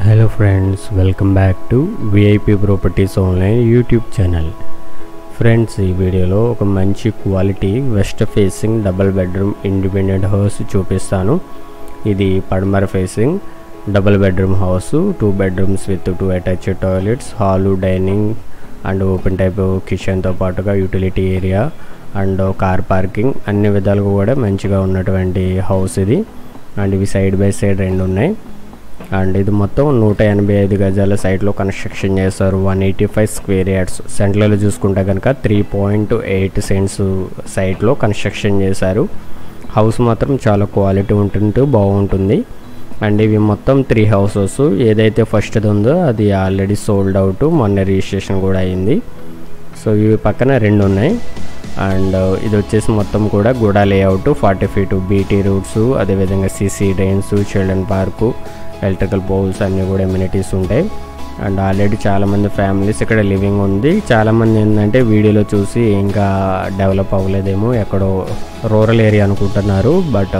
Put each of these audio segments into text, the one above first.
hello friends welcome back to VIP properties online YouTube channel friends ఈ వీడియోలో ఒక మంచి quality west facing double bedroom independent house చూపిస్తాను ఇది పడమర facing double bedroom house two bedrooms with two attached toilets hall dining and open type కిచెన్తో పాటుగా utility area and car parking అన్ని విధాలుగా కూడా మంచిగా ఉన్నటువంటి హౌస్ ఇది అండ్ ఇవి సైడ్ బై సైడ్ రెండు ఉన్నాయి అండ్ ఇది మొత్తం నూట ఎనభై ఐదు గజాల సైట్లో కన్స్ట్రక్షన్ చేస్తారు one eighty five square yards సెంట్రల్లో చూసుకుంటే కనుక త్రీ పాయింట్ ఎయిట్ సెంట్స్ సైట్లో కన్స్ట్రక్షన్ చేశారు హౌస్ మాత్రం చాలా క్వాలిటీ ఉంటుంటూ బాగుంటుంది అండ్ ఇవి మొత్తం త్రీ హౌసెస్ ఏదైతే ఫస్ట్ ఉందో అది ఆల్రెడీ సోల్డ్ అవుట్ మొన్న రిజిస్ట్రేషన్ కూడా అయింది సో ఇవి పక్కన రెండు ఉన్నాయి అండ్ ఇది వచ్చేసి మొత్తం కూడా గూడా layout forty feet BT roads అదేవిధంగా CC drains children park electrical poles అన్నీ కూడా ఎమ్యూనిటీస్ ఉంటాయి అండ్ ఆల్రెడీ చాలామంది ఫ్యామిలీస్ ఇక్కడ లివింగ్ ఉంది చాలామంది ఏంటంటే వీడియోలో చూసి ఇంకా డెవలప్ అవ్వలేదేమో ఎక్కడో రూరల్ ఏరియా అనుకుంటున్నారు బట్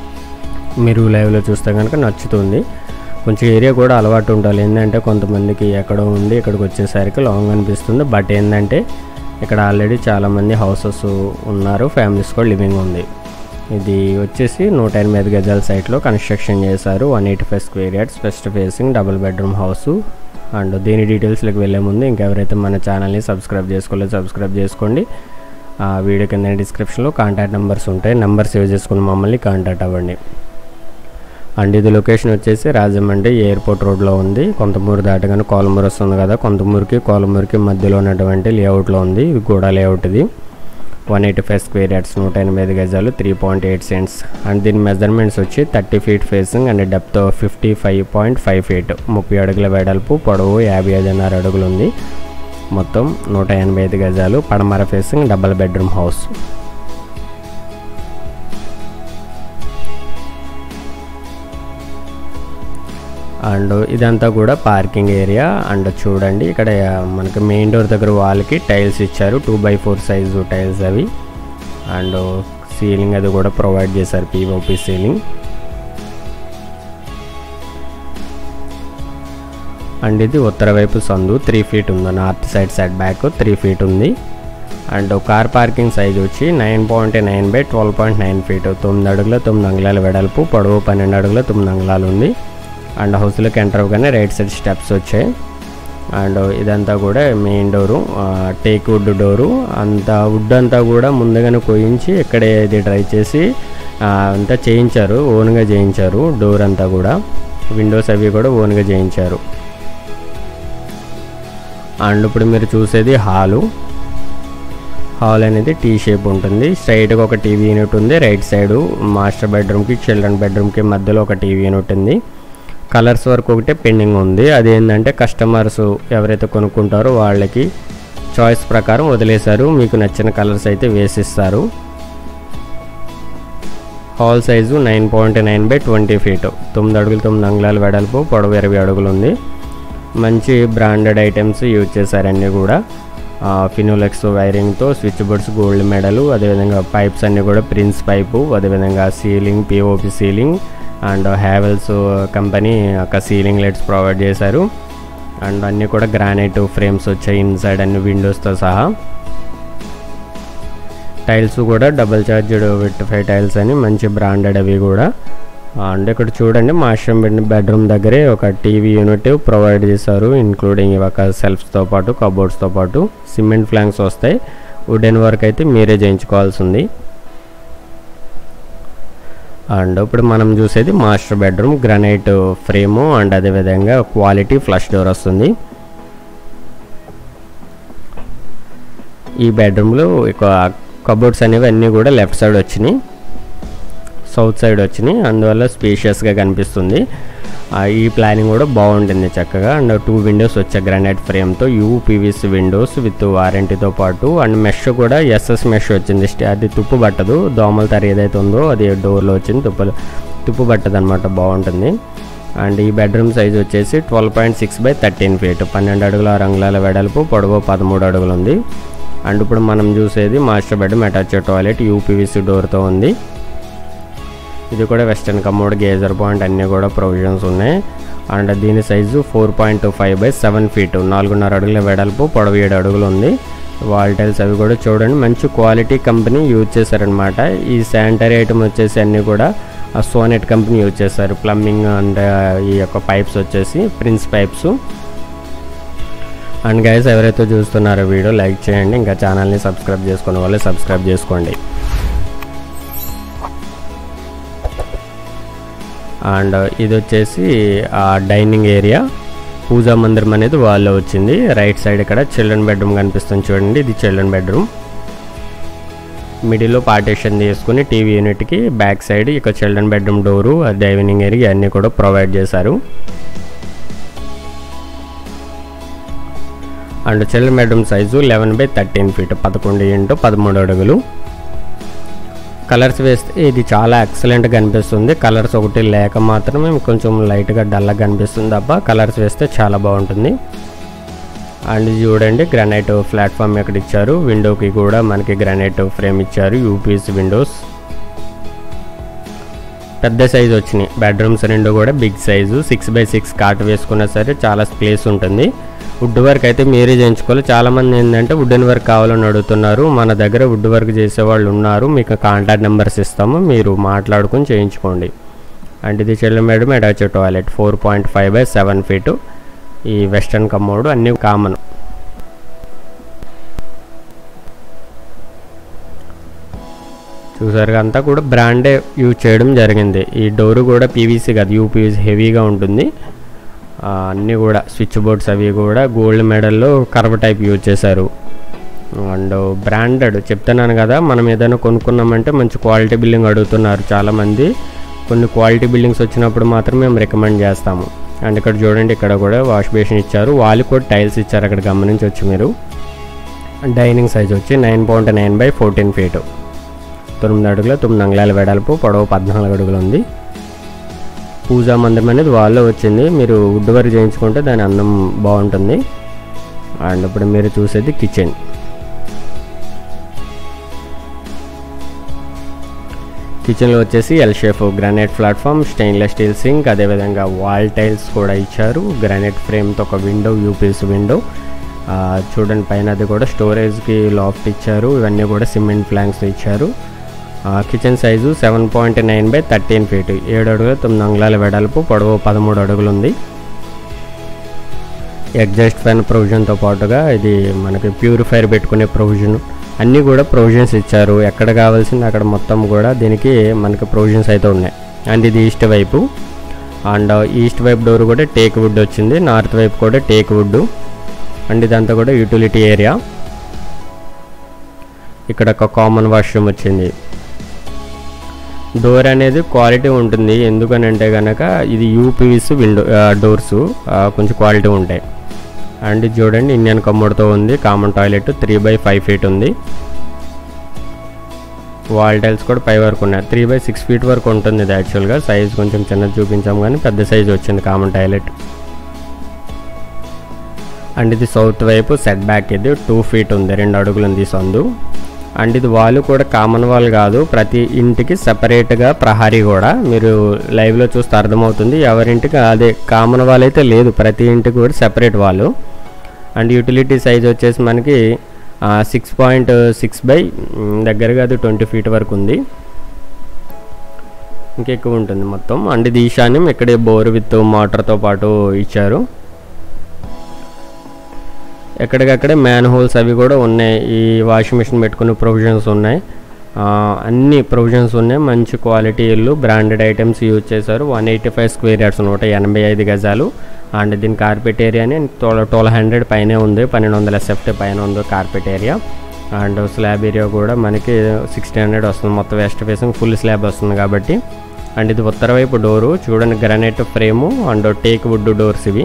మీరు లైవ్లో చూస్తే కనుక నచ్చుతుంది కొంచెం ఏరియా కూడా అలవాటు ఉండాలి ఏంటంటే కొంతమందికి ఎక్కడో ఉండి ఇక్కడికి వచ్చేసరికి లాంగ్ అనిపిస్తుంది బట్ ఏంటంటే ఇక్కడ ఆల్రెడీ చాలామంది హౌసెస్ ఉన్నారు ఫ్యామిలీస్ కూడా లివింగ్ ఉంది ఇది వచ్చేసి నూట ఎనిమిది గజాల సైట్లో కన్స్ట్రక్షన్ చేశారు one eighty five square yards west facing double bedroom house and దీని డీటెయిల్స్లోకి వెళ్ళే ముందు ఇంకెవరైతే మన ఛానల్ని సబ్స్క్రైబ్ చేసుకోలేదు సబ్స్క్రైబ్ చేసుకోండి ఆ వీడియో కింద డిస్క్రిప్షన్లో కాంటాక్ట్ నెంబర్స్ ఉంటాయి నెంబర్ సేవ్ చేసుకుని మమ్మల్ని కాంటాక్ట్ అవ్వండి అండ్ ఇది లొకేషన్ వచ్చేసి రాజమండ్రి ఎయిర్పోర్ట్ రోడ్లో ఉంది కొంతమూరు దాటగానే కోలమూరు వస్తుంది కదా కొంతమూరుకి కోలమూరుకి మధ్యలో ఉన్నటువంటి లేఅవుట్లో ఉంది ఇది కూడా లేఅవుట్ ఇది one eighty five square yards నూట ఎనిమిది గజాలు three point eight cents and దీని మెజర్మెంట్స్ వచ్చి thirty feet facing and depth fifty five point five feet ముప్పై అడుగుల వెడల్పు పొడవు యాభై ఐదున్నర అడుగులు ఉంది మొత్తం నూట ఎనభై ఐదు గజాలు పడమర facing double bedroom house and ఇదంతా కూడా పార్కింగ్ ఏరియా అండ్ చూడండి ఇక్కడ మనకి మెయిన్ డోర్ దగ్గర వాళ్ళకి టైల్స్ ఇచ్చారు two by four size tiles అవి అండ్ సీలింగ్ అది కూడా ప్రొవైడ్ చేశారు పీఓపి సీలింగ్ అండ్ ఇది ఉత్తర వైపు సందు త్రీ ఫీట్ ఉంది north side set back three feet ఉంది అండ్ కార్ పార్కింగ్ సైజ్ వచ్చి nine point nine by twelve point nine feet తొమ్మిది అడుగుల తొమ్మిది అంగుళాల వెడల్పు పొడవు పన్నెండు అడుగుల తొమ్మిది అంగుళాలు ఉంది అండ్ హౌస్లోకి ఎంటర్ అవ్వగానే రైట్ సైడ్ స్టెప్స్ వచ్చాయి అండ్ ఇదంతా కూడా main door teak wood door అంతా వుడ్ అంతా కూడా ముందుగానే కోయించి ఇక్కడే ఇది ట్రై చేసి అంతా చేయించారు ఓన్గా చేయించారు డోర్ అంతా కూడా విండోస్ అవి కూడా ఓన్గా చేయించారు అండ్ ఇప్పుడు మీరు చూసేది హాలు హాల్ అనేది టీ షేప్ ఉంటుంది స్ట్రైట్గా ఒక టీవీ యూనిట్ ఉంది రైట్ సైడ్ మాస్టర్ బెడ్రూమ్కి చిల్డ్రన్ బెడ్రూమ్కి మధ్యలో ఒక టీవీ యూనిట్ ఉంది కలర్స్ వరకు ఒకటే పెండింగ్ ఉంది అదేంటంటే కస్టమర్స్ ఎవరైతే కొనుక్కుంటారో వాళ్ళకి చాయిస్ ప్రకారం వదిలేశారు మీకు నచ్చిన కలర్స్ అయితే వేసిస్తారు hall size nine point nine by twenty feet తొమ్మిది అడుగులు తొమ్మిది అంగుళాల వెడల్పు పొడవు ఇరవై అడుగులు ఉంది మంచి బ్రాండెడ్ ఐటమ్స్ యూజ్ చేశారన్నీ కూడా ఫినోలెక్స్ వైరింగ్తో స్విచ్ బోర్డ్స్ గోల్డ్ మెడలు అదేవిధంగా పైప్స్ అన్నీ కూడా ప్రిన్స్ పైపు అదేవిధంగా ceiling POP ceiling and Havells company ఒక సీలింగ్ లైట్స్ ప్రొవైడ్ చేశారు అండ్ అన్నీ కూడా గ్రానైట్ ఫ్రేమ్స్ వచ్చాయి ఇన్సైడ్ అన్ని విండోస్తో సహా టైల్స్ కూడా double charged with five tiles అని మంచి బ్రాండెడ్ అవి కూడా అండ్ ఇక్కడ చూడండి మాస్టర్ బెడ్రూమ్ దగ్గరే ఒక టీవీ యూనిట్ ప్రొవైడ్ చేశారు ఇంక్లూడింగ్ ఒక సెల్ఫ్స్తో పాటు కబోర్డ్స్తో పాటు సిమెంట్ ఫ్లాంక్స్ వస్తాయి వుడెన్ వర్క్ అయితే మీరే చేయించుకోవాల్సి ఉంది అండ్ ఇప్పుడు మనం చూసేది master bedroom granite frame and అదేవిధంగా క్వాలిటీ ఫ్లష్ డోర్ వస్తుంది ఈ బెడ్రూమ్లో ఇక కబోర్డ్స్ అనేవి అన్నీ కూడా లెఫ్ట్ సైడ్ వచ్చినాయి సౌత్ సైడ్ వచ్చినాయి అందువల్ల స్పేషియస్గా కనిపిస్తుంది ఈ ప్లానింగ్ కూడా బాగుంటుంది చక్కగా అండ్ టూ విండోస్ వచ్చాయి గ్రానైట్ ఫ్రేమ్తో యూపీవీసీ విండోస్ విత్ వారంటీతో పాటు అండ్ మెష్ కూడా ఎస్ఎస్ మెష్ వచ్చింది అది తుప్పు పట్టదు దోమల తర ఏదైతే ఉందో అది డోర్లో వచ్చింది తుప్పు తుప్పు పట్టదు అనమాట బాగుంటుంది అండ్ ఈ బెడ్రూమ్ సైజ్ వచ్చేసి twelve point six by thirteen feet పన్నెండు అడుగుల రంగుల వెడల్పు పొడవు పదమూడు అడుగులు ఉంది అండ్ ఇప్పుడు మనం చూసేది master bedroom attach toilet UPVC డోర్తో ఉంది ఇది కూడా వెస్టర్న్ కమోడ్ గేజర్ పాయింట్ అన్నీ కూడా ప్రొవిజన్స్ ఉన్నాయి అండ్ దీని size four point five by seven feet నాలుగున్నర అడుగుల వెడల్పు పొడవు ఏడు అడుగులు ఉంది వాల్ టైల్స్ అవి కూడా చూడండి మంచి క్వాలిటీ కంపెనీ యూజ్ చేశారనమాట ఈ శానిటరీ ఐటమ్ వచ్చేసి అన్నీ కూడా ఆ సోనెట్ కంపెనీ యూజ్ చేశారు ప్లంబింగ్ అండ్ ఈ యొక్క పైప్స్ వచ్చేసి ప్రిన్స్ పైప్స్ అండ్ గైస్ ఎవరైతే చూస్తున్నారో వీడియో లైక్ చేయండి ఇంకా ఛానల్ని సబ్స్క్రైబ్ చేసుకునే వాళ్ళు సబ్స్క్రైబ్ చేసుకోండి అండ్ ఇది వచ్చేసి ఆ డైనింగ్ ఏరియా పూజా మందిరం అనేది వాళ్ళలో వచ్చింది రైట్ సైడ్ ఇక్కడ చిల్డ్రన్ బెడ్రూమ్ కనిపిస్తుంది చూడండి ఇది చిల్డ్రన్ బెడ్రూమ్ మిడిల్లో పార్టీషన్ తీసుకుని టీవీ యూనిట్కి బ్యాక్ సైడ్ ఇక children bedroom door dining area అన్నీ కూడా ప్రొవైడ్ చేశారు and children bedroom size eleven by thirteen feet పదకొండు ఇంటూ పదమూడు అడుగులు కలర్స్ వేస్తే ఇది చాలా ఎక్సలెంట్గా కనిపిస్తుంది కలర్స్ ఒకటి లేక మాత్రమే కొంచెం లైట్గా డల్గా కనిపిస్తుంది తప్ప కలర్స్ వేస్తే చాలా బాగుంటుంది అండ్ చూడండి గ్రానైట్ ప్లాట్ఫామ్ ఎక్కడ ఇచ్చారు విండోకి కూడా మనకి గ్రానైట్ ఫ్రేమ్ ఇచ్చారు యూపీఎస్ విండోస్ పెద్ద సైజు వచ్చినాయి బెడ్రూమ్స్ రెండు కూడా big size six by six cot వేసుకున్నా సరే చాలా ప్లేస్ ఉంటుంది వుడ్ వర్క్ అయితే మీరే చేయించుకోవాలి చాలామంది ఏంటంటే వుడెన్ వర్క్ కావాలని అడుగుతున్నారు మన దగ్గర వుడ్ వర్క్ చేసే వాళ్ళు ఉన్నారు మీకు కాంటాక్ట్ నెంబర్స్ ఇస్తాము మీరు మాట్లాడుకొని చేయించుకోండి అండ్ ఇది చెల్లె madam attach toilet four point five by seven feet ఈ వెస్టర్న్ కమ్మోడు అన్నీ కామన్ చూసారు అంతా కూడా బ్రాండే యూజ్ చేయడం జరిగింది ఈ డోరు కూడా పీవీసీ కాదు యూపీవీసీ హెవీగా ఉంటుంది అన్నీ కూడా స్విచ్ బోర్డ్స్ అవి కూడా గోల్డ్ మెడల్లో కర్వ్ టైప్ యూజ్ చేశారు అండ్ బ్రాండెడ్ చెప్తున్నాను కదా మనం ఏదైనా కొనుక్కున్నామంటే మంచి క్వాలిటీ బిల్డింగ్ అడుగుతున్నారు చాలామంది కొన్ని క్వాలిటీ బిల్డింగ్స్ వచ్చినప్పుడు మాత్రం మేము రికమెండ్ చేస్తాము అండ్ ఇక్కడ చూడండి ఇక్కడ కూడా వాష్ బేసిన్ ఇచ్చారు వాళ్ళు కూడా టైల్స్ ఇచ్చారు అక్కడ గమనించవచ్చు మీరు డైనింగ్ సైజ్ వచ్చి nine point nine by fourteen feet తొమ్మిది అడుగుల తొమ్మిది అంగుళాల వెడల్పు పొడవు పద్నాలుగు అడుగులు ఉంది పూజా మందిరం అనేది వాళ్ళే వచ్చింది మీరు వుడ్ వర్క్ చేయించుకుంటే దాని అందం బాగుంటుంది అండ్ ఇప్పుడు మీరు చూసేది కిచెన్ కిచెన్లో వచ్చేసి L shape granite platform stainless steel sink అదేవిధంగా వాల్ టైల్స్ కూడా ఇచ్చారు గ్రానైట్ ఫ్రేమ్తో ఒక విండో యూపీఎస్ విండో చూడండి పైన అది కూడా స్టోరేజ్కి లాఫ్ట్ ఇచ్చారు ఇవన్నీ కూడా సిమెంట్ ప్లాంక్స్ ఇచ్చారు kitchen size seven point nine by thirteen feet ఏడు అడుగులు తొమ్మిది అంగుళాల వెడల్పు పొడవు పదమూడు అడుగులు ఉంది ఎగ్జాస్ట్ ఫ్యాన్ ప్రొవిజన్తో పాటుగా ఇది మనకి ప్యూరిఫైర్ పెట్టుకునే ప్రొవిజన్ అన్నీ కూడా ప్రొవిజన్స్ ఇచ్చారు ఎక్కడ కావాల్సింది అక్కడ మొత్తం కూడా దీనికి మనకి ప్రొవిజన్స్ అయితే ఉన్నాయి అండ్ ఇది ఈస్ట్ వైపు అండ్ ఈస్ట్ వైపు డోర్ కూడా టేక్ వుడ్ వచ్చింది నార్త్ వైపు కూడా టేక్ వుడ్ అండ్ ఇదంతా కూడా యూటిలిటీ ఏరియా ఇక్కడ ఒక కామన్ వాష్రూమ్ వచ్చింది డోర్ అనేది క్వాలిటీ ఉంటుంది ఎందుకనంటే కనుక ఇది యూపీవీస్ విండో డోర్స్ కొంచెం క్వాలిటీ ఉంటాయి అండ్ చూడండి ఇండియన్ కమ్మోడ్తో ఉంది common toilet three by five feet ఉంది వాల్ టైల్స్ కూడా పై వరకు ఉన్నాయి త్రీ బై సిక్స్ ఫీట్ వరకు ఉంటుంది ఇది యాక్చువల్గా సైజ్ కొంచెం చిన్నది చూపించాం కానీ పెద్ద సైజ్ వచ్చింది కామన్ టాయిలెట్ అండ్ ఇది సౌత్ వైపు సెట్ బ్యాక్ ఇది టూ ఫీట్ ఉంది రెండు అడుగులు ఉంది సందు అండ్ ఇది వాళ్ళు కూడా కామన్ వాల్ కాదు ప్రతి ఇంటికి సపరేట్గా ప్రహారీ కూడా మీరు లైవ్లో చూస్తే అర్థమవుతుంది ఎవరింటికి అదే కామన్ వాల్ అయితే లేదు ప్రతి ఇంటికి కూడా సెపరేట్ వాళ్ళు అండ్ యూటిలిటీ సైజ్ వచ్చేసి మనకి సిక్స్ పాయింట్ సిక్స్ బై దగ్గరగా అది ట్వంటీ ఫీట్ వరకు ఉంది ఇంకెక్కువ ఉంటుంది మొత్తం అండ్ ఇది ఈశాన్యం ఇక్కడే బోర్ విత్ మోటార్తో పాటు ఇచ్చారు ఎక్కడికక్కడే మ్యాన్ హోల్స్ అవి కూడా ఉన్నాయి ఈ వాషింగ్ మిషన్ పెట్టుకునే ప్రొవిజన్స్ ఉన్నాయి అన్ని ప్రొవిజన్స్ ఉన్నాయి మంచి క్వాలిటీ ఇల్లు బ్రాండెడ్ ఐటమ్స్ యూజ్ చేశారు one eighty five square yards నూట ఎనభై ఐదు గజాలు అండ్ దీని కార్పెట్ ఏరియాని ట్వెల్వ్ ట్వెల్వ్ హండ్రెడ్ పైనే ఉంది పన్నెండు వందల ఎస్ఎఫ్టీ పైన ఉంది carpet area and slab area కూడా మనకి సిక్స్టీన్ హండ్రెడ్ వస్తుంది మొత్తం వెస్ట్ ఫేసింగ్ ఫుల్ స్లాబ్ వస్తుంది కాబట్టి అండ్ ఇది ఉత్తర వైపు డోరు చూడండి granite frame and teak wood doors ఇవి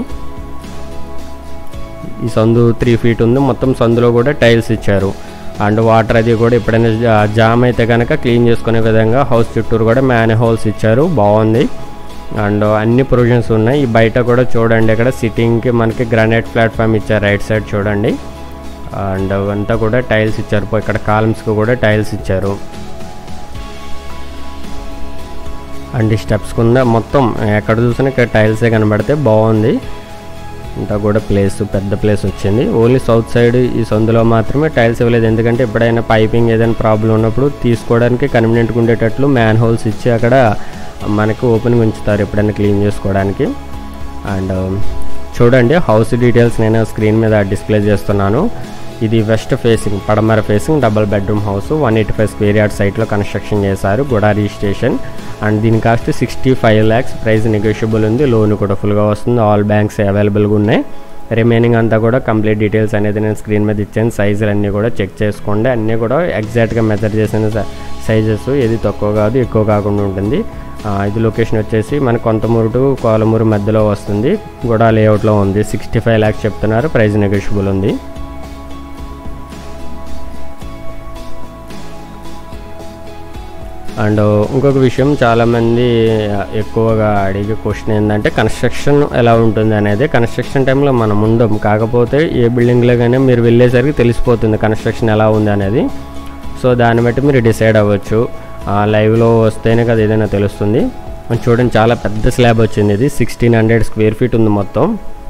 ఈ సందు త్రీ ఫీట్ ఉంది మొత్తం సందులో కూడా టైల్స్ ఇచ్చారు అండ్ వాటర్ అది కూడా ఎప్పుడైనా జామ్ అయితే కనుక క్లీన్ చేసుకునే విధంగా హౌస్ చుట్టూరు కూడా మ్యాన్ హోల్స్ ఇచ్చారు బాగుంది అండ్ అన్ని ప్రొవిజన్స్ ఉన్నాయి ఈ బయట కూడా చూడండి ఇక్కడ సిట్టింగ్కి మనకి గ్రానైట్ ప్లాట్ఫామ్ ఇచ్చారు రైట్ సైడ్ చూడండి అండ్ అంతా కూడా టైల్స్ ఇచ్చారు ఇక్కడ కాలమ్స్కి కూడా టైల్స్ ఇచ్చారు అండ్ ఈ స్టెప్స్ కింద మొత్తం ఎక్కడ చూసినా ఇక్కడ టైల్సే కనబడితే బాగుంది అంతా కూడా ప్లేస్ పెద్ద ప్లేస్ వచ్చింది ఓన్లీ సౌత్ సైడ్ ఈ సందులో మాత్రమే టైల్స్ ఇవ్వలేదు ఎందుకంటే ఎప్పుడైనా పైపింగ్ ఏదైనా ప్రాబ్లం ఉన్నప్పుడు తీసుకోవడానికి కన్వీనియంట్గా ఉండేటట్లు మ్యాన్ హోల్స్ ఇచ్చి అక్కడ మనకు ఓపెన్గా ఉంచుతారు ఎప్పుడైనా క్లీన్ చేసుకోవడానికి అండ్ చూడండి హౌస్ డీటెయిల్స్ నేను స్క్రీన్ మీద డిస్ప్లే చేస్తున్నాను ఇది వెస్ట్ ఫేసింగ్ పడమర facing double bedroom house one eighty five square yard సైట్లో కన్స్ట్రక్షన్ చేశారు గుడారి స్టేషన్ అండ్ దీని cost sixty five lakhs price negotiable ఉంది లోన్ కూడా ఫుల్గా వస్తుంది ఆల్ బ్యాంక్స్ అవైలబుల్గా ఉన్నాయి రిమైనింగ్ అంతా కూడా కంప్లీట్ డీటెయిల్స్ అనేది నేను స్క్రీన్ మీద ఇచ్చాను సైజులు అన్నీ కూడా చెక్ చేసుకోండి అన్నీ కూడా ఎగ్జాక్ట్గా మెజర్ చేసిన సైజెస్ ఏది తక్కువ కాదు ఎక్కువ కాకుండా ఉంటుంది ఇది లొకేషన్ వచ్చేసి మన కొంతమూరు టు కోలమూరు మధ్యలో వస్తుంది కూడా లేఅవుట్లో ఉంది సిక్స్టీ ఫైవ్ ల్యాక్స్ చెప్తున్నారు ప్రైస్ నెగోషియబుల్ ఉంది అండ్ ఇంకొక విషయం చాలామంది ఎక్కువగా అడిగే క్వశ్చన్ ఏంటంటే కన్స్ట్రక్షన్ ఎలా ఉంటుంది అనేది కన్స్ట్రక్షన్ టైంలో మనం ఉండం కాకపోతే ఏ బిల్డింగ్లో కానీ మీరు వెళ్ళేసరికి తెలిసిపోతుంది కన్స్ట్రక్షన్ ఎలా ఉంది అనేది సో దాన్ని బట్టి మీరు డిసైడ్ అవ్వచ్చు లైవ్లో వస్తేనే కదా ఏదైనా తెలుస్తుంది చూడండి చాలా పెద్ద స్లాబ్ వచ్చింది ఇది సిక్స్టీన్ హండ్రెడ్ స్క్వేర్ ఫీట్ ఉంది మొత్తం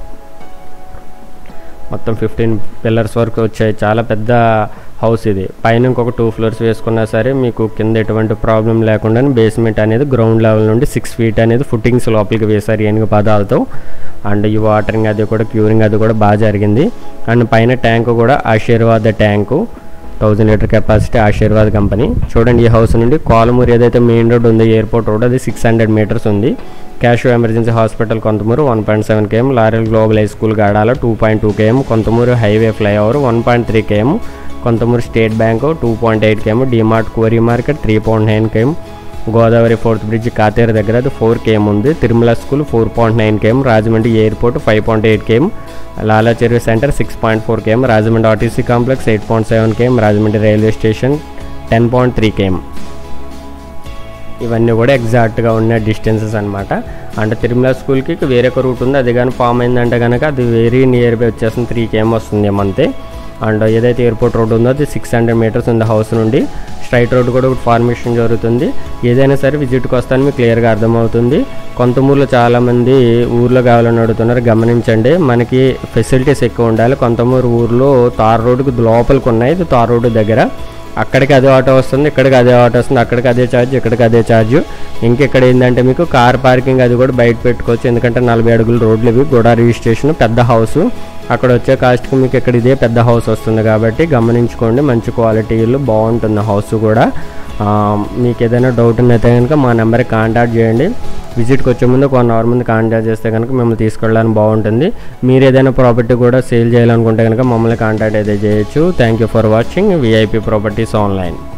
మొత్తం ఫిఫ్టీన్ పిల్లర్స్ వరకు వచ్చాయి చాలా పెద్ద హౌస్ ఇది పైన ఇంకొక టూ ఫ్లోర్స్ వేసుకున్నా సరే మీకు కింద ఎటువంటి ప్రాబ్లం లేకుండా బేస్మెంట్ అనేది గ్రౌండ్ లెవెల్ నుండి సిక్స్ ఫీట్ అనేది ఫుట్టింగ్స్ లోపలికి వేశారు ఏనుగు పదాలతో అండ్ ఈ వాటరింగ్ అది కూడా క్యూరింగ్ అది కూడా బాగా జరిగింది అండ్ పైన ట్యాంక్ కూడా Ashirvad tank thousand litre capacity Ashirvad company చూడండి ఈ హౌస్ నుండి కోలమూరు ఏదైతే మెయిన్ రోడ్ ఉందో ఎయిర్పోర్ట్ రోడ్ అది సిక్స్ హండ్రెడ్ మీటర్స్ ఉంది cash emergency hospital Konthamuru one point seven KM Laurel Global high school Gadala two point two KM Konthamuru highway flyover one point three KM Konthamuru State Bank two point eight KM DMart Kori market three point nine KM Godavari fourth bridge Katheru దగ్గర అది four KM ఉంది Tirumala school four point nine KM Rajahmundry airport five point eight KM Lalacheruvu centre six point four KM Rajahmundry RTC complex eight point seven KM Rajahmundry railway station ten point three KM ఇవన్నీ కూడా ఎగ్జాక్ట్గా ఉన్న distances అనమాట అంటే తిరుమల స్కూల్కి వేరే ఒక రూట్ ఉంది అది కానీ ఫామ్ అయిందంటే కనుక అది వెరీ నియర్ బై వచ్చేస్తుంది త్రీ కేఎం వస్తుంది ఏమంతే అండ్ ఏదైతే ఎయిర్పోర్ట్ రోడ్ ఉందో అది సిక్స్ హండ్రెడ్ మీటర్స్ ఉంది హౌస్ నుండి స్ట్రైట్ రోడ్ కూడా ఫార్మేషన్ జరుగుతుంది ఏదైనా సరే విజిట్కి వస్తాను మీకు క్లియర్గా అర్థమవుతుంది కొంతమూరులో చాలామంది ఊర్లో కావాలని అడుగుతున్నారు గమనించండి మనకి ఫెసిలిటీస్ ఎక్కువ ఉండాలి కొంతమూరు ఊర్లో తార్ రోడ్డుకి లోపలికి ఉన్నాయి ఇది తార్ రోడ్డు దగ్గర అక్కడికి అదే ఆటో వస్తుంది ఇక్కడికి అదే ఆటో వస్తుంది అక్కడికి అదే ఛార్జ్ ఇక్కడికి అదే ఛార్జ్ ఇంకెక్కడ ఏంటంటే మీకు కార్ పార్కింగ్ అది కూడా బయట పెట్టుకోవచ్చు ఎందుకంటే నలభై అడుగుల రోడ్లు ఇవి గోడా రిజిస్ట్రేషన్ పెద్ద హౌస్ అక్కడ వచ్చే కాస్ట్కి మీకు ఇక్కడ ఇదే పెద్ద హౌస్ వస్తుంది కాబట్టి గమనించుకోండి మంచి క్వాలిటీ ఇల్లు బాగుంటుంది హౌస్ కూడా మీకు ఏదైనా డౌట్ ఉన్నైతే కనుక మా నెంబర్కి కాంటాక్ట్ చేయండి విజిట్కి వచ్చే ముందు ఒక వన్ అవర్ ముందు కాంటాక్ట్ చేస్తే కనుక మిమ్మల్ని తీసుకెళ్ళడానికి బాగుంటుంది మీరు ఏదైనా ప్రాపర్టీ కూడా సేల్ చేయాలనుకుంటే కనుక మమ్మల్ని కాంటాక్ట్ అయితే చేయొచ్చు thank you for watching VIP properties online